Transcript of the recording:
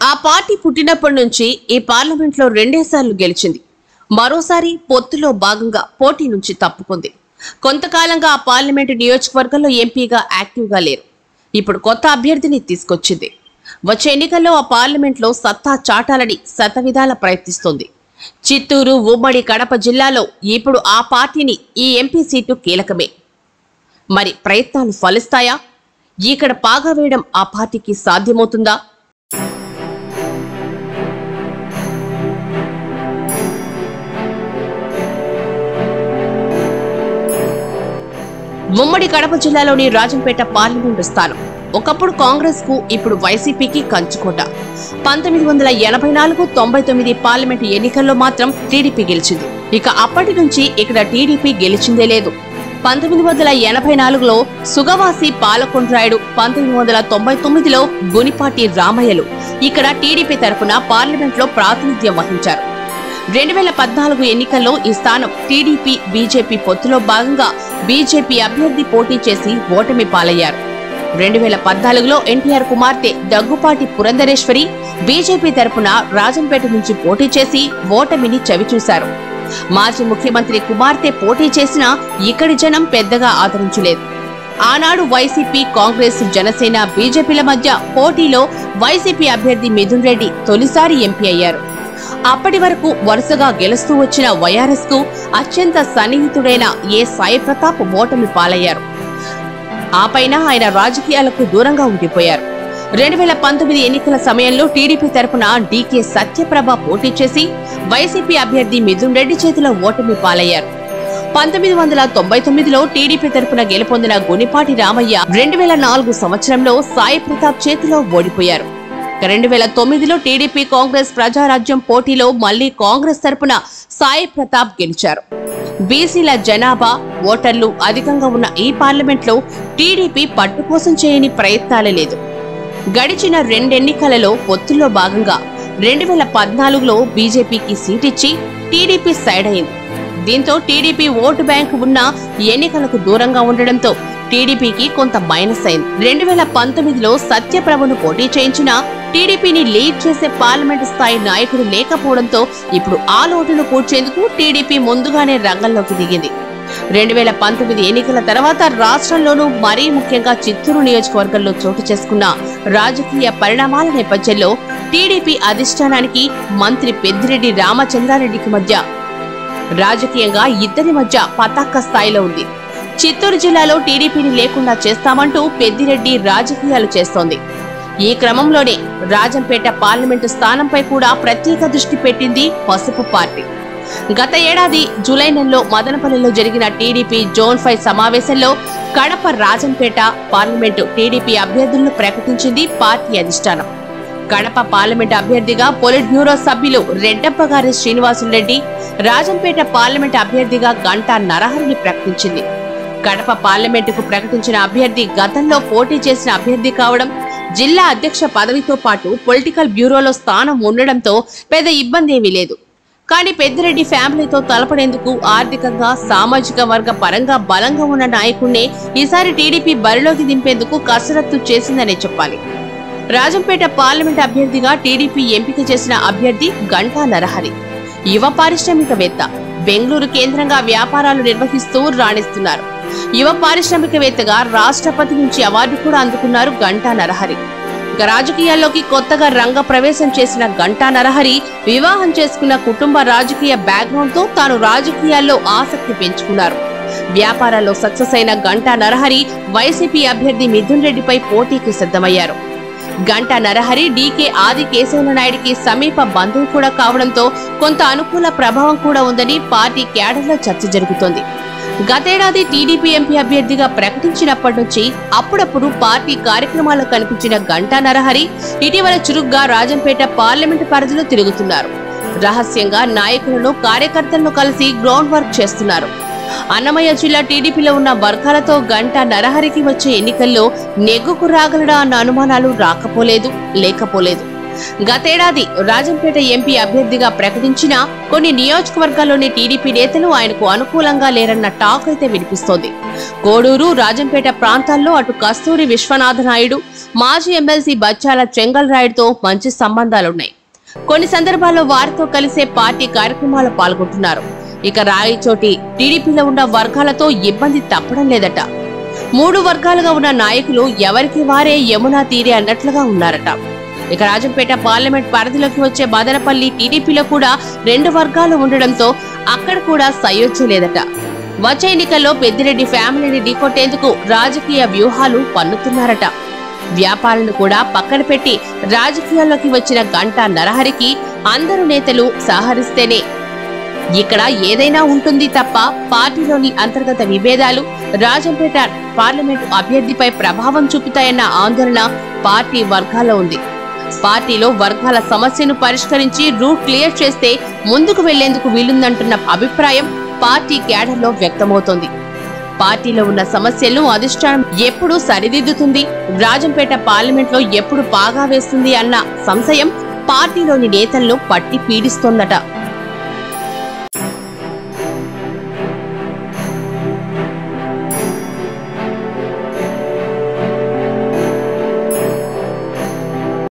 ఆ పార్టీ పుట్టినప్పటి నుంచి ఈ పార్లమెంట్లో రెండేసార్లు గెలిచింది మరోసారి పొత్తులో భాగంగా పోటీ నుంచి తప్పుకుంది కొంతకాలంగా ఆ పార్లమెంటు నియోజకవర్గంలో ఎంపీగా యాక్టివ్గా లేరు ఇప్పుడు కొత్త అభ్యర్థిని తీసుకొచ్చింది వచ్చే ఎన్నికల్లో ఆ పార్లమెంట్లో సత్తా చాటాలని శతవిధాల ప్రయత్నిస్తోంది చిత్తూరు ఉమ్మడి కడప జిల్లాలో ఇప్పుడు ఆ పార్టీని ఈ ఎంపీ సీటు కీలకమే మరి ప్రయత్నాలు ఫలిస్తాయా ఇక్కడ పాగా వేయడం ఆ పార్టీకి సాధ్యమవుతుందా ఉమ్మడి కడప జిల్లాలోని రాజంపేట పార్లమెంటు స్థానం ఒకప్పుడు కాంగ్రెస్ కు ఇప్పుడు వైసీపీకి కంచుకోట పంతొమ్మిది వందల ఎనభై నాలుగు తొంభై తొమ్మిది పార్లమెంటు ఎన్నికల్లో మాత్రం టీడీపీ గెలిచింది ఇక అప్పటి నుంచి ఇక్కడ టీడీపీ గెలిచిందే లేదు పంతొమ్మిది వందల ఎనభై నాలుగులో సుగవాసి పాలకొండ్రాయుడు పంతొమ్మిది వందల తొంభై తొమ్మిదిలో గునిపాటి రామయ్యలు ఇక్కడ టీడీపీ తరఫున పార్లమెంట్లో ప్రాతినిధ్యం వహించారు రెండు వేల పద్నాలుగు ఎన్నికల్లో ఈ స్థానం టీడీపీ బీజేపీ పొత్తులో భాగంగా బీజేపీ అభ్యర్థి పోటీ చేసి ఓటమి పాలయ్యారు రెండు వేల పద్నాలుగులో ఎన్టీఆర్ కుమార్తె దగ్గుపాటి పురంధరేశ్వరి బీజేపీ తరపున రాజంపేట నుంచి పోటీ చేసి ఓటమిని చవిచూశారు మాజీ ముఖ్యమంత్రి కుమార్తె పోటీ చేసినా ఇక్కడి జనం పెద్దగా ఆదరించలేదు ఆనాడు వైసీపీ కాంగ్రెస్ జనసేన బీజేపీల మధ్య పోటీలో వైసీపీ అభ్యర్థి మిథున్ రెడ్డి తొలిసారి ఎంపీ అయ్యారు అప్పటి వరకు వరుసగా గెలుస్తూ వచ్చిన వైఆర్ఎస్ కు అత్యంత సన్నిహితుడైన ఏ సాయి ప్రతాప్ ఓటమి పాలయ్యారు ఆ పైన ఆయన రాజకీయాలకు దూరంగా ఉండిపోయారు రెండు వేల పంతొమ్మిది ఎన్నికల సమయంలో టీడీపీ తరపున డీకే సత్యప్రభ పోటీ చేసి వైసీపీ అభ్యర్థి మిథున్ రెడ్డి చేతిలో ఓటమి పాలయ్యారు పంతొమ్మిది వందల తొంభై తొమ్మిదిలో టీడీపీ తరపున గెలుపొందిన గునిపాటి రామయ్య రెండు వేల నాలుగు సంవత్సరంలో సాయి ప్రతాప్ చేతిలో ఓడిపోయారు రెండు వేల తొమ్మిదిలో టీడీపీ కాంగ్రెస్ ప్రజారాజ్యం పోటీలో మళ్లీ కాంగ్రెస్ తరపున సాయి ప్రతాప్ గెలిచారు బీసీల జనాభా ఓటర్లు అధికంగా ఉన్న ఈ పార్లమెంట్లో టీడీపీ పట్టు కోసం చేయని ప్రయత్నాలే లేదు గడిచిన రెండెన్నికలలో పొత్తుల్లో భాగంగా రెండు వేల పద్నాలుగులో బీజేపీకి సీటిచ్చి టీడీపీ సైడ్ అయింది దీంతో టీడీపీ ఓటు బ్యాంక్ ఉన్న ఎన్నికలకు దూరంగా ఉండడంతో టీడీపీకి కొంత మైనస్ అయింది రెండు వేల పంతొమ్మిదిలో సత్యప్రభను పోటీ చేయించిన టీడీపీని లీడ్ చేసే పార్లమెంటు స్థాయి నాయకుడు లేకపోవడంతో ఇప్పుడు ఆ లోటును పూడ్చేందుకు టీడీపీ ముందుగానే రంగంలోకి దిగింది రెండు వేల పంతొమ్మిది ఎన్నికల తర్వాత రాష్ట్రంలోనూ మరీ ముఖ్యంగా చిత్తూరు నియోజకవర్గంలో చోటు చేసుకున్న రాజకీయ పరిణామాల నేపథ్యంలో టీడీపీ అధిష్టానానికి మంత్రి పెద్దిరెడ్డి రామచంద్రారెడ్డికి మధ్య రాజకీయంగా ఇద్దరి మధ్య పతాక స్థాయిలో ఉంది చిత్తూరు జిల్లాలో టీడీపీని లేకుండా చేస్తామంటూ పెద్దిరెడ్డి రాజకీయాలు చేస్తోంది ఈ క్రమంలోనే రాజంపేట పార్లమెంటు స్థానంపై కూడా ప్రత్యేక దృష్టి పెట్టింది పసుపు పార్టీ గత ఏడాది జూలై నెలలో మదనపల్లిలో జరిగిన టీడీపీ జోన్ ఫైవ్ సమావేశంలో కడప రాజంపేట పార్లమెంటు టీడీపీ అభ్యర్థులను ప్రకటించింది పార్టీ అధిష్టానం కడప పార్లమెంట్ అభ్యర్థిగా పొలిట్ బ్యూరో సభ్యులు రెడ్డప్పగారి శ్రీనివాసులరెడ్డి రాజంపేట పార్లమెంట్ అభ్యర్థిగా గంటా నరహరిని ప్రకటించింది కడప పార్లమెంటుకు ప్రకటించిన అభ్యర్థి గతంలో పోటీ చేసిన అభ్యర్థి కావడం జిల్లా అధ్యక్ష పదవితో పాటు పొలిటికల్ బ్యూరోలో స్థానం ఉండడంతో పెద్ద ఇబ్బంది ఏమీ లేదు కానీ పెద్దిరెడ్డి ఫ్యామిలీతో తలపడేందుకు ఆర్థికంగా సామాజిక వర్గ పరంగా బలంగా ఉన్న నాయకుణ్ణే ఈసారి టీడీపీ బరిలోకి దింపేందుకు కసరత్తు చేసిందనే చెప్పాలి రాజంపేట పార్లమెంట్ అభ్యర్థిగా టీడీపీ ఎంపిక చేసిన అభ్యర్థి గంటా నరహరి యువ పారిశ్రామికవేత్త బెంగళూరు కేంద్రంగా వ్యాపారాలు నిర్వహిస్తూ రాణిస్తున్నారు యువ పారిశ్రామికవేత్తగా రాష్ట్రపతి నుంచి అవార్డు కూడా అందుకున్నారు గంటా నరహరి ఇక రాజకీయాల్లోకి కొత్తగా రంగ ప్రవేశం చేసిన గంటా నరహరి వివాహం చేసుకున్న కుటుంబ రాజకీయ బ్యాక్గ్రౌండ్ తో తాను రాజకీయాల్లో ఆసక్తి పెంచుకున్నారు వ్యాపారాల్లో సక్సెస్ అయిన గంటా నరహరి వైసీపీ అభ్యర్థి మిథున్ రెడ్డిపై పోటీకి సిద్ధమయ్యారు గంటా నరహరి డీకే ఆది కేశవ నాయుడికి సమీప బంధువు కూడా కావడంతో కొంత అనుకూల ప్రభావం కూడా ఉందని పార్టీ క్యాడర్లో చర్చ జరుగుతోంది గతేడాది టీడీపీ ఎంపీ అభ్యర్థిగా ప్రకటించినప్పటి నుంచి అప్పుడప్పుడు పార్టీ కార్యక్రమాల్లో కనిపించిన గంటా నరహరి ఇటీవల చురుగ్గా రాజంపేట పార్లమెంటు పరిధిలో తిరుగుతున్నారు రహస్యంగా నాయకులను కార్యకర్తలను కలిసి గ్రౌండ్ వర్క్ చేస్తున్నారు అన్నమయ్య జిల్లా టీడీపీలో ఉన్న వర్గాలతో గంట నరహరికి వచ్చే ఎన్నికల్లో నెగ్గుకు రాగలడా అన్న అనుమానాలు రాకపోలేదు లేకపోలేదు గతేడాది రాజంపేట ఎంపీ అభ్యర్థిగా ప్రకటించిన కొన్ని నియోజకవర్గాల్లోని టీడీపీ నేతలు ఆయనకు అనుకూలంగా లేరన్న టాక్ అయితే వినిపిస్తోంది కోడూరు రాజంపేట ప్రాంతాల్లో అటు కస్తూరి విశ్వనాథ నాయుడు మాజీ ఎమ్మెల్సీ బచ్చాల చెంగల్ రాయుడుతో మంచి సంబంధాలున్నాయి కొన్ని సందర్భాల్లో వారితో కలిసే పార్టీ కార్యక్రమాలు పాల్గొంటున్నారు ఇక రాయచోటి టీడీపీలో ఉన్న వర్గాలతో ఇబ్బంది తప్పడం లేదట మూడు వర్గాలుగా ఉన్న నాయకులు ఎవరికి వారే యమునా తీరే అన్నట్లుగా ఉన్నారట ఇక రాజంపేట పార్లమెంట్ పరిధిలోకి వచ్చే మదనపల్లి టీడీపీలో కూడా రెండు వర్గాలు ఉండడంతో అక్కడ కూడా సయోధ్య లేదట వచ్చే ఎన్నికల్లో పెద్దిరెడ్డి ఫ్యామిలీని ఢీకొట్టేందుకు రాజకీయ వ్యూహాలు పన్నుతున్నారట వ్యాపారాలను కూడా పక్కన పెట్టి రాజకీయాల్లోకి వచ్చిన గంటా నరహరికి అందరు నేతలు సహకరిస్తేనే ఇక్కడ ఏదైనా ఉంటుంది తప్ప పార్టీలోని అంతర్గత విభేదాలు రాజంపేట పార్లమెంటు అభ్యర్థిపై ప్రభావం చూపుతాయన్న ఆందోళన పార్టీ వర్గాల్లో ఉంది పార్టీలో వర్గాల సమస్యను పరిష్కరించి రూట్ క్లియర్ చేస్తే ముందుకు వెళ్లేందుకు వీలుందంటున్న అభిప్రాయం పార్టీ క్యాడర్లో వ్యక్తమవుతోంది పార్టీలో ఉన్న సమస్యలను అధిష్టానం ఎప్పుడు సరిదిద్దుతుంది రాజంపేట పార్లమెంట్ లో ఎప్పుడు పాగా వేస్తుంది అన్న సంశయం పార్టీలోని నేతలను పట్టి పీడిస్తోందట